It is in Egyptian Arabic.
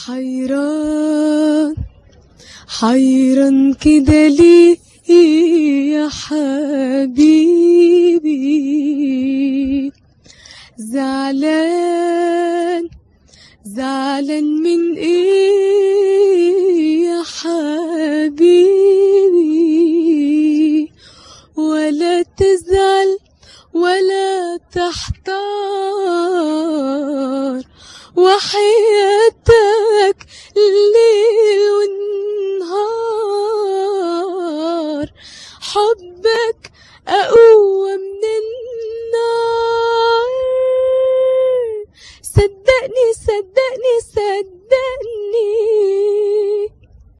حيران حيران كده ليه يا حبيبي زعلان زعلان من ايه يا حبيبي ولا تزعل ولا تحتار وحياتك ليل ونهار حبك أقوى من النار صدقني صدقني صدقني